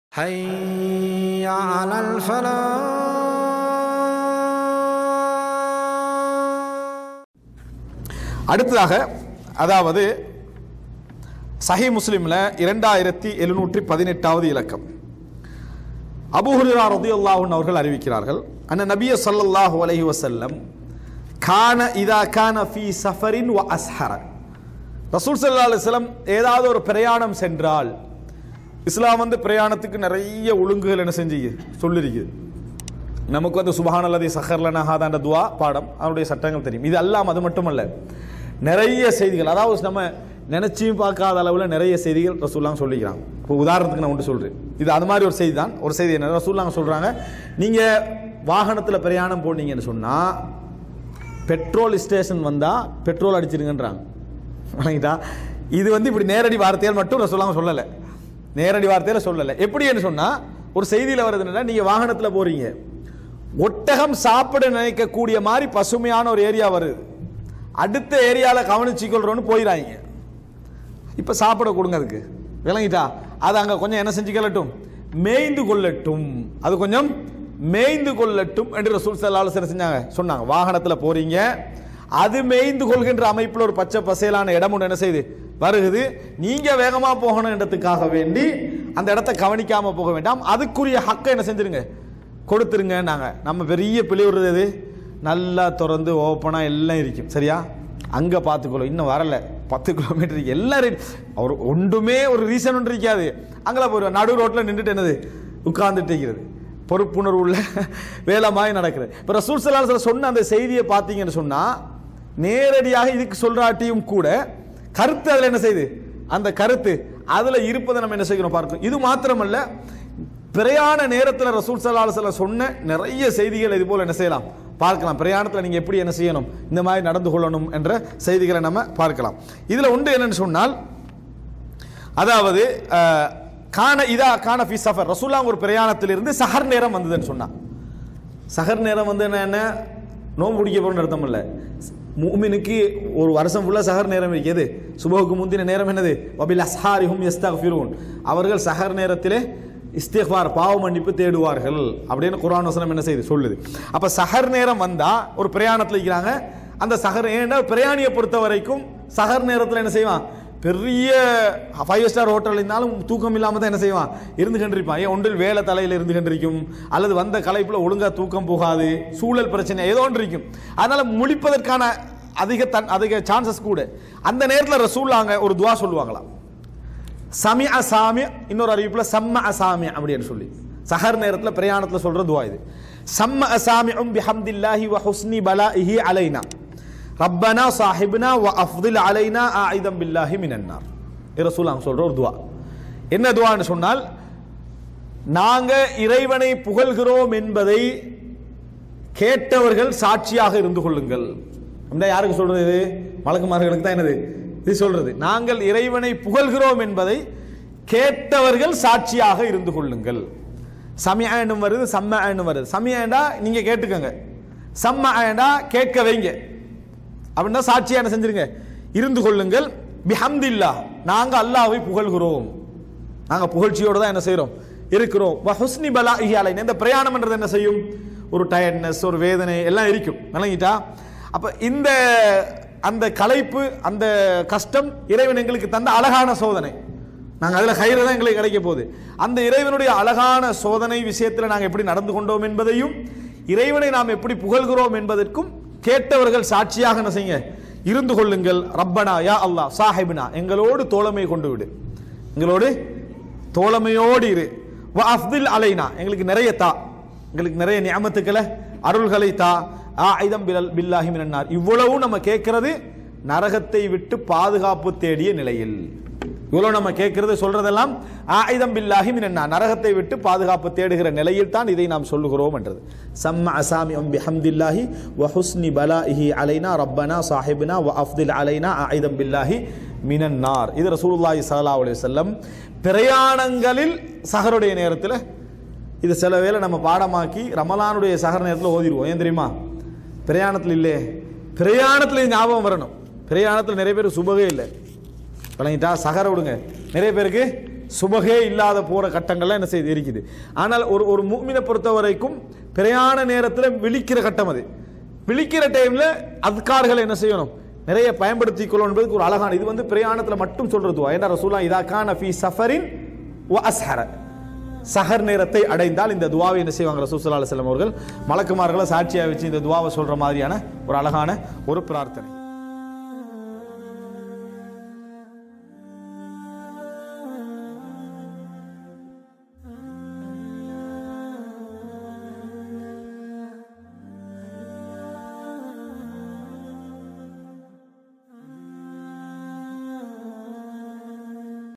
حي على الفلاح அடுத்ததாக அதாவது சஹி முஸ்லிம்ல இரண்டாயிரத்தி எழுநூற்றி பதினெட்டாவது இலக்கம் அபூஹுரா ரதியுல்லாஹுன் அவர்கள் அறிவிக்கிறார்கள் அன்ன நபிய ஸல்லல்லாஹு அலைஹி வஸல்லம் கான இதா கான ஃபீ சஃபரின் வ அஸ்ஹர ரசூல் ஸல்லல்லாஹு அலைஹி வஸல்லம் ஏதாவது ஒரு பிரயாணம் சென்றால் இஸ்லாம் வந்து பிரயாணத்துக்கு நிறைய ஒழுங்குகள் என்ன செஞ்சு சொல்லிருக்குது நமக்கு வந்து சுபஹானல்லதி சஹர்லனா ஹாதான்ற துவா பாடம் அவருடைய சட்டங்கள் தெரியும் இது அல்லாம அது மட்டுமல்ல நிறைய செய்திகள் அதாவது நம்ம நினைச்சியும் பார்க்காத அளவில் நிறைய செய்திகள் ரசூல்லாங்க சொல்லிக்கிறாங்க இப்போ உதாரணத்துக்கு நான் ஒன்று சொல்றேன் இது அது மாதிரி ஒரு செய்தி தான் ஒரு செய்தி என்ன ரசூல்லாங்க சொல்றாங்க நீங்க வாகனத்தில் பிரயாணம் போனீங்கன்னு சொன்னா பெட்ரோல் ஸ்டேஷன் வந்தா பெட்ரோல் அடிச்சிருங்கன்றாங்க வணங்கிட்டா இது வந்து இப்படி நேரடி வார்த்தையால் மட்டும் ரசூல்லாங்க சொல்லலை நேரடி வார்த்தையில சொல்லலை எப்படின்னு சொன்னா ஒரு செய்தியில வருது என்னன்னா நீங்க வாகனத்துல போறீங்க ஒட்டகம் சாப்பிட நினைக்கக்கூடிய மாதிரி பசுமையான ஒரு ஏரியா வருது அடுத்த ஏரியால கவனிச்சுக்கொள்றோன்னு போயிடாங்க இப்ப சாப்பிட கொடுங்க அதுக்கு விளங்கிட்டா அது அங்க கொஞ்சம் என்ன செஞ்சுக்கலட்டும் மேய்ந்து கொள்ளட்டும் அது கொஞ்சம் மேய்ந்து கொள்ளட்டும் என்று ரசூல் ஸல்லல்லாஹு அலைஹி வஸல்லம் செஞ்சாங்க சொன்னாங்க வாகனத்துல போறீங்க அது மேய்ந்து கொள்கின்ற அமைப்பில் ஒரு பச்சை பசேலான இடம் ஒன்று என்ன செய்யுது வருகுது நீங்க வேகமா போகணுன்றதுக்காக வேண்டி அந்த இடத்த கவனிக்காம போக வேண்டாம் அதுக்குரிய ஹக்கை என்ன செஞ்சிருங்க கொடுத்துருங்க நாங்க நம்ம பெரிய பிழை விடுறது எது நல்லா திறந்து ஓப்பனா எல்லாம் இருக்கும் சரியா அங்க பார்த்துக்கொள்ளும் இன்னும் வரல பத்து கிலோமீட்டர் எல்லாம் ready. அவர் ஒன்றுமே ஒரு ரீசன் ஒன்று இருக்காது அங்கே போய் நடு ரோட்ல நின்றுட்டு என்னது உட்கார்ந்துட்டு இருக்கிறது பொறுப்புணர்வு உள்ள வேலை மாதிரி நடக்குது இப்போ ரசூல் சலாஹ் சொன்ன அந்த செய்தியை பார்த்தீங்கன்னு சொன்னா நேரடியாக இதுக்கு சொல்றாட்டியும் கூட கருத்து அதில் என்ன செய்யுது அந்த கருத்து அதில் இருப்பதை நம்ம என்ன செய்கிறோம் பார்க்கணும் இது மாத்திரமல்ல பிரயாண நேரத்தில் ரசூல் சல்லாஹ் சொன்ன நிறைய செய்திகள் இது போல என்ன செய்யலாம் பார்க்கலாம் பிரயாணத்தில் நீங்கள் எப்படி என்ன செய்யணும் இந்த மாதிரி நடந்து கொள்ளணும் என்ற செய்திகளை நம்ம பார்க்கலாம் இதில் ஒன்று என்னன்னு சொன்னால் அதாவது அஹ், கான இதா கான ஃபி சஃபர் ரசூல்லாங்க ஒரு பிரயாணத்திலிருந்து சஹர் நேரம் வந்ததுன்னு சொன்னா சஹர் நேரம் வந்து என்ன என்ன நோன்பு பிடிக்க போகணும்னு அர்த்தம் இல்லை மூமினுக்கு ஒரு வருஷம் ஃபுல்லாக சஹர் நேரம் இருக்கிறது சுபகுக்கு முந்தின நேரம் என்னது வபில் அஸ்ஹாரிஹும் யஸ்தக்ஃபிரூன் அவர்கள் சஹர் நேரத்திலே இஸ்திக்பார் பாவ மன்னிப்பு தேடுவார்கள் அப்படின்னு குர்ஆன் வசனம் என்ன செய்யுது சொல்லுது அப்ப சஹர் நேரம் வந்தா ஒரு பிரயாணத்தில் இருக்கிறாங்க அந்த சஹர் ஏன்னா பிரயாணியை பொறுத்த வரைக்கும் சஹர் நேரத்தில் என்ன செய்வான் பெரிய ஃபைவ் ஸ்டார் ஹோட்டல் இருந்தாலும் தூக்கம் இல்லாமல் தான் என்ன செய்வான் இருந்து கண்டிருப்பான் ஏன் ஒன்றில் வேலை தலையில் இருந்து கண்டிருக்கும் அல்லது வந்த கலைப்பில் ஒழுங்கா தூக்கம் போகாது சூழல் பிரச்சனை ஏதோ ஒன்று இருக்கும் அதனால முழிப்பதற்கான அதிக தன் அதிக சான்சஸ் கூட அந்த நேரத்தில் ரசூல்லாங்க ஒரு துவா சொல்லுவாங்களாம் சமி அசாமி இன்னொரு அறிவிப்புல சம்ம அசாமி அப்படின்னு சொல்லி சஹர் நேரத்தில் பிரயாணத்தில் சொல்ற துவா இது சம்ம அசாமி உம் பிஹம்தில்லாஹி வ ஹுஸ்னி பலாஇஹி அலைனா ரப்பனா சாஹிப்னா வ அஃதில் அலைனா ஆயிதம் பில்லாஹி மினன்னார் இது ரசூலாங்க சொல்ற ஒரு துவா என்ன துவான்னு சொன்னால் நாங்க இறைவனை புகழ்கிறோம் என்பதை கேட்டவர்கள் சாட்சியாக இருந்து கொள்ளுங்கள் அப்படின்னா யாருக்கு சொல்றது இது மலக்குமார்களுக்கு தான் என்னது இது சொல்றது நாங்கள் இறைவனை புகழ்கிறோம் என்பதை கேட்டவர்கள் சாட்சியாக இருந்து கொள்ளுங்கள் சமயம் வருது சம்ம வருது சமயண்டா நீங்க கேட்டுக்கோங்க சம்ம கேட்க வைங்க அப்படின்னா சாட்சியா என்ன செஞ்சிருங்க இருந்து கொள்ளுங்கள் பிஹம்தில்லா நாங்க அல்லாஹ்வை புகழ்கிறோம் நாங்க புகழ்ச்சியோடு தான் என்ன செய்றோம் இருக்கிறோம் வ ஹுஸ்னி பலா இஹாலைன் இந்த பிரயாணம்ன்றது என்ன செய்யும் ஒரு டயர்ட்னஸ் ஒரு வேதனை எல்லாம் இருக்கும் விளங்கிட்டா அப்ப இந்த அந்த களைப்பு அந்த கஷ்டம் இறைவன் எங்களுக்கு தந்த அழகான சோதனை நாங்க அதுல கயிறு தான் எங்களுக்கு கிடைக்க போகுது அந்த இறைவனுடைய அழகான சோதனை விஷயத்துல நாங்க எப்படி நடந்து கொண்டோம் என்பதையும் இறைவனை நாம் எப்படி புகழ்கிறோம் என்பதற்கும் கேட்டவர்கள் சாட்சியாக என்ன செய்யுங்க இருந்து கொள்ளுங்கள் ரப்பனா யா அல்லாஹ் சாஹிப்னா எங்களோடு தோழமை கொண்டு விடு எங்களோடு தோழமையோடு இரு வ அஃதில் அலைனா எங்களுக்கு நிறைய தா எங்களுக்கு நிறைய நியமத்துக்களை அருள்களை தா ஆயுதம் பில் பில்லாஹி மினன்னார் இவ்வளவும் நம்ம கேட்கறது நரகத்தை விட்டு பாதுகாப்பு தேடிய நிலையில் இவ்வளவு நம்ம கேட்கறது சொல்றதெல்லாம் ஆயுதம் பில்லாஹி மினன்னா நரகத்தை விட்டு பாதுகாப்பு தேடுகிற நிலையில் தான் இதை நாம் சொல்லுகிறோம் என்றது சம்ம அசாமி அம் பிஹம்தில்லாஹி வ ஹுஸ்னி பலாஹி அலைனா ரப்பனா சாஹிப்னா வ அஃதில் அலைனா ஆயுதம் பில்லாஹி மினன்னார் இது ரசூலுல்லாஹி ஸல்லல்லாஹு அலைஹி வஸல்லம் பிரயாணங்களில் சஹருடைய நேரத்தில் இது சில வேளை நம்ம பாடமாக்கி ரமலானுடைய சஹர் நேரத்தில் ஓதிடுவோம் ஏன் தெரியுமா பிரயாணத்தில் இல்லை பிரயாணத்தில் இது ஞாபகம் வரணும் பிரயாணத்தில் நிறைய பேர் சுபகே இல்லை விளங்கிட்டா சகர விடுங்க நிறைய பேருக்கு சுபகே இல்லாத போற கட்டங்கள்லாம் என்ன செய்து இருக்குது ஆனால் ஒரு ஒரு மூமினை பொறுத்த வரைக்கும் பிரயாண நேரத்தில் விழிக்கிற கட்டம் அது விழிக்கிற டைம்ல அதுக்கார்களை என்ன செய்யணும் நிறைய பயன்படுத்திக் கொள்ளணும் என்பதுக்கு ஒரு அழகான இது வந்து பிரயாணத்தில் மட்டும் சொல்றது ஏன்னா ரசூலா இதா கான ஃபி சஃபரின் வ அஸ்ஹர சஹர் நேரத்தை அடைந்தால் இந்த துவாவை என்ன செய்வாங்க ரசூல் ஸல்லல்லாஹு அலைஹி வஸல்லம் அவர்கள் மலக்குமார்களை சாட்சியாக வச்சு இந்த துவாவை சொல்ற மாதிரியான ஒரு அழகான ஒரு பிரார்த்தனை